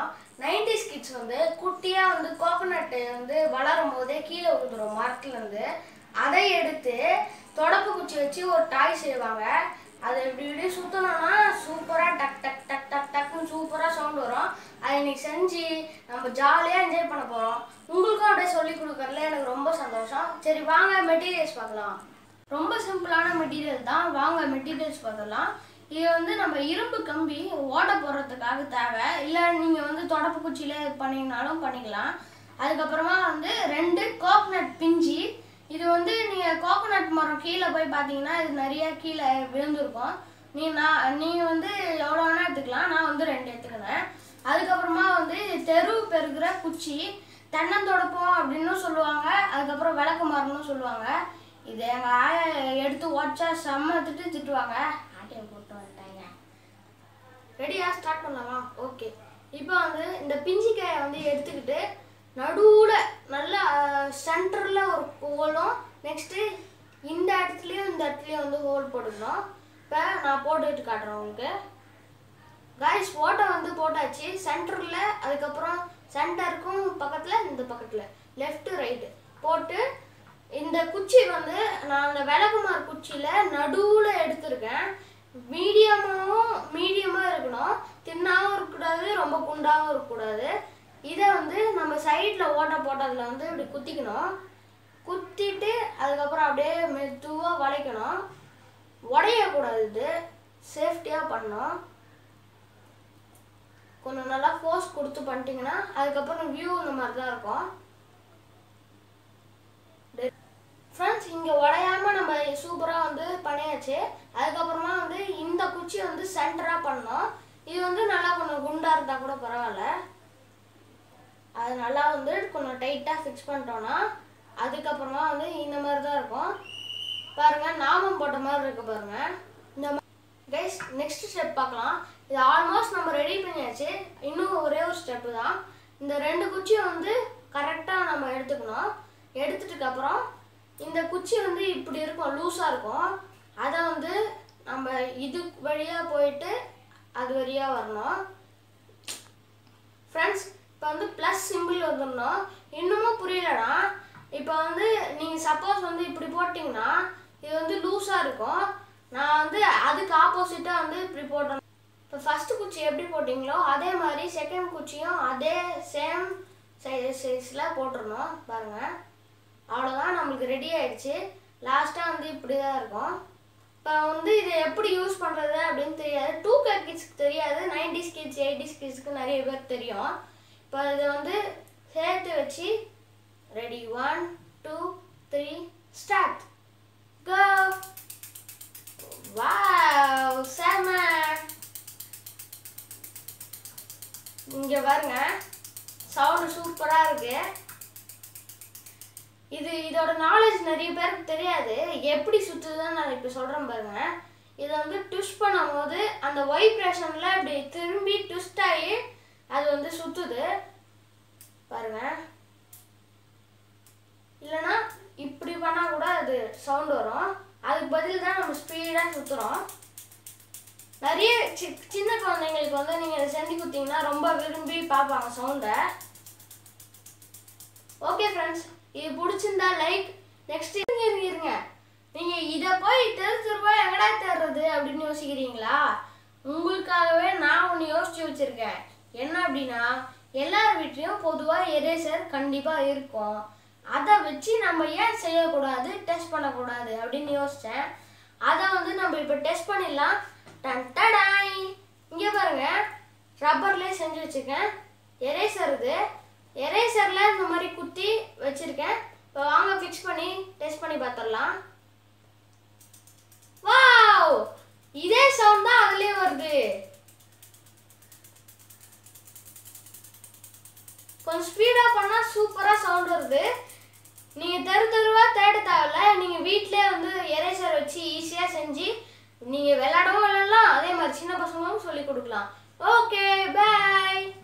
nineties kids வந்து குட்டியா வந்து கோகோனட் வந்து வளரும் போதே கீழே விழுந்துரும் மரத்துல இருந்து அதை எடுத்து தொடப்பு குச்சி வச்சு ஒரு டாய் செய்வாங்க அதை இப்படி இப்படி சுத்தணும்னா சூப்பரா டக் டக் டக் டக் டக்னு சூப்பரா சவுண்ட் வரும் அதை இன்னைக்கு செஞ்சு நம்ம ஜாலியா என்ஜாய் பண்ண போறோம் உங்களுக்கும் அப்படியே சொல்லி கொடுக்கறதுல எனக்கு ரொம்ப சந்தோஷம் சரி வாங்க மெட்டீரியல்ஸ் பார்க்கலாம் ரொம்ப சிம்பிளான மெட்டீரியல் தான் வாங்க மெட்டீரியல்ஸ் பார்த்துடலாம் இது வந்து நம்ம இரும்பு கம்பி ஓட்ட போடுறதுக்காக தேவை இல்லை நீங்கள் வந்து தொடப்பு குச்சியில் இது பண்ணிங்கனாலும் பண்ணிக்கலாம் அதுக்கப்புறமா வந்து ரெண்டு கோகனட் பிஞ்சி இது வந்து நீங்கள் கோகனட் மரம் கீழே போய் பார்த்தீங்கன்னா இது நிறைய கீழே விழுந்திருக்கும் நீ நான் நீங்கள் வந்து எவ்வளோ வேணால் எடுத்துக்கலாம் நான் வந்து ரெண்டு எடுத்துக்கிறேன் அதுக்கப்புறமா வந்து தெரு பெருகிற குச்சி தென்னந்தொடப்பம் அப்படின்னு சொல்லுவாங்க அதுக்கப்புறம் விளக்கு மரம்னு சொல்லுவாங்க இது எங்கள் ஆயா எடுத்து உடச்சா செம்ம திட்டு திட்டுவாங்க ஆட்டையை போட்டு வந்துட்டாங்க ரெடியா ஸ்டார்ட் பண்ணலாமா ஓகே இப்போ வந்து இந்த பிஞ்சிக்காயை வந்து எடுத்துக்கிட்டு நடுவில் நல்ல சென்டரில் ஒரு ஹோலும் நெக்ஸ்ட்டு இந்த இடத்துலையும் இந்த இடத்துலையும் வந்து ஹோல் போட்டுக்கணும் இப்போ நான் போட்டுட்டு காட்டுறேன் உங்களுக்கு காய்ஸ் ஓட்டை வந்து போட்டாச்சு சென்டரில் அதுக்கப்புறம் சென்டருக்கும் பக்கத்தில் இந்த பக்கத்தில் லெஃப்ட் ரைட்டு போட்டு இந்த குச்சி வந்து நான் அந்த விளக்குமார் குச்சியில் நடுவில் எடுத்திருக்கேன் மீடியமாகவும் மீடியமாக இருக்கணும் தின்னாகவும் இருக்கக்கூடாது ரொம்ப குண்டாகவும் இருக்கக்கூடாது இதை வந்து நம்ம சைடில் ஓட்டை போட்டதில் வந்து இப்படி குத்திக்கணும் குத்திட்டு அதுக்கப்புறம் அப்படியே மெதுவாக வளைக்கணும் உடையக்கூடாது இது சேஃப்டியாக பண்ணணும் கொஞ்சம் நல்லா ஃபோர்ஸ் கொடுத்து பண்ணிட்டீங்கன்னா அதுக்கப்புறம் வியூ இந்த மாதிரி தான் இருக்கும் ஃப்ரெண்ட்ஸ் இங்கே உடையாம நம்ம சூப்பராக வந்து பண்ணியாச்சு அதுக்கப்புறமா வந்து இந்த குச்சி வந்து சென்டராக பண்ணோம் இது வந்து நல்லா கொஞ்சம் குண்டாக இருந்தால் கூட பரவாயில்ல அது நல்லா வந்து கொஞ்சம் டைட்டாக ஃபிக்ஸ் பண்ணிட்டோன்னா அதுக்கப்புறமா வந்து இந்த மாதிரி தான் இருக்கும் பாருங்க நாமம் போட்ட மாதிரி இருக்கு பாருங்க இந்த கைஸ் நெக்ஸ்ட் ஸ்டெப் பார்க்கலாம் இது ஆல்மோஸ்ட் நம்ம ரெடி பண்ணியாச்சு இன்னும் ஒரே ஒரு ஸ்டெப்பு தான் இந்த ரெண்டு குச்சியும் வந்து கரெக்டாக நம்ம எடுத்துக்கணும் எடுத்துட்டுக்கு அப்புறம் இந்த குச்சி வந்து இப்படி இருக்கும் லூஸாக இருக்கும் அதை வந்து நம்ம இது வழியாக போயிட்டு அது வழியாக வரணும் ஃப்ரெண்ட்ஸ் இப்போ வந்து ப்ளஸ் சிம்பிள் வந்துடணும் இன்னமும் புரியலனா இப்போ வந்து நீங்கள் சப்போஸ் வந்து இப்படி போட்டிங்கன்னா இது வந்து லூஸாக இருக்கும் நான் வந்து அதுக்கு ஆப்போசிட்டாக வந்து இப்படி போட்டேன் இப்போ ஃபஸ்ட்டு குச்சி எப்படி போட்டிங்களோ அதே மாதிரி செகண்ட் குச்சியும் அதே சேம் சைஸில் போட்டுருணும் பாருங்கள் அவ்வளோதான் நம்மளுக்கு ரெடி ஆயிடுச்சு லாஸ்ட்டாக வந்து இப்படி தான் இருக்கும் இப்போ வந்து இதை எப்படி யூஸ் பண்ணுறது அப்படின்னு தெரியாது டூ கே கிட்ஸ்க்கு தெரியாது நைன்டிஸ் கிட்ஸ் எயிட்டிஸ் கிட்ஸ்க்கு நிறைய பேர் தெரியும் இப்போ இதை வந்து சேர்த்து வச்சு ready one two three start go wow செம இங்கே பாருங்க சவுண்டு சூப்பராக இருக்குது இது இதோட நாலேஜ் நிறைய பேருக்கு தெரியாது எப்படி சுற்றுதுன்னு நான் இப்போ சொல்கிறேன் பாருங்க இதை வந்து ட்விஸ்ட் பண்ணும்போது அந்த வைப்ரேஷனில் இப்படி திரும்பி ட்விஸ்ட் ஆகி அது வந்து சுற்றுது பாருங்க இல்லைன்னா இப்படி பண்ணால் கூட அது சவுண்ட் வரும் அதுக்கு பதில் தான் நம்ம ஸ்பீடாக சுற்றுறோம் நிறைய சி சின்ன குழந்தைங்களுக்கு வந்து நீங்கள் இதை செஞ்சு கொடுத்தீங்கன்னா ரொம்ப விரும்பி பார்ப்பாங்க சவுண்டை ஓகே ஃப்ரெண்ட்ஸ் இது பிடிச்சிருந்தா லைக் நெக்ஸ்ட் இருங்க இருங்க இருங்க நீங்கள் இதை போய் தெரு தெருவா எங்கடா தேடுறது அப்படின்னு யோசிக்கிறீங்களா உங்களுக்காகவே நான் ஒன்று யோசிச்சு வச்சுருக்கேன் என்ன அப்படின்னா எல்லார் வீட்லேயும் பொதுவாக எரேசர் கண்டிப்பாக இருக்கும் அதை வச்சு நம்ம ஏன் செய்யக்கூடாது டெஸ்ட் பண்ணக்கூடாது அப்படின்னு யோசித்தேன் அதை வந்து நம்ம இப்போ டெஸ்ட் பண்ணிடலாம் டன் டடாய் இங்கே பாருங்க ரப்பர்லேயே செஞ்சு வச்சுருக்கேன் எரேசர் இது எரேசரில் இந்த மாதிரி குத்தி வச்சுருக்கேன் இப்போ வாங்க ஃபிக்ஸ் பண்ணி டெஸ்ட் பண்ணி பார்த்துடலாம் வாவ் இதே சவுண்ட் தான் அதுலேயே வருது கொஞ்சம் ஸ்பீடாக பண்ணால் சூப்பராக சவுண்ட் வருது நீங்கள் தெரு தெருவாக தேட தேவையில்ல நீங்கள் வீட்டிலே வந்து எரேசர் வச்சு ஈஸியாக செஞ்சு நீங்கள் விளையாடவும் விளையாடலாம் அதே மாதிரி சின்ன பசங்களும் சொல்லி கொடுக்கலாம் ஓகே பாய்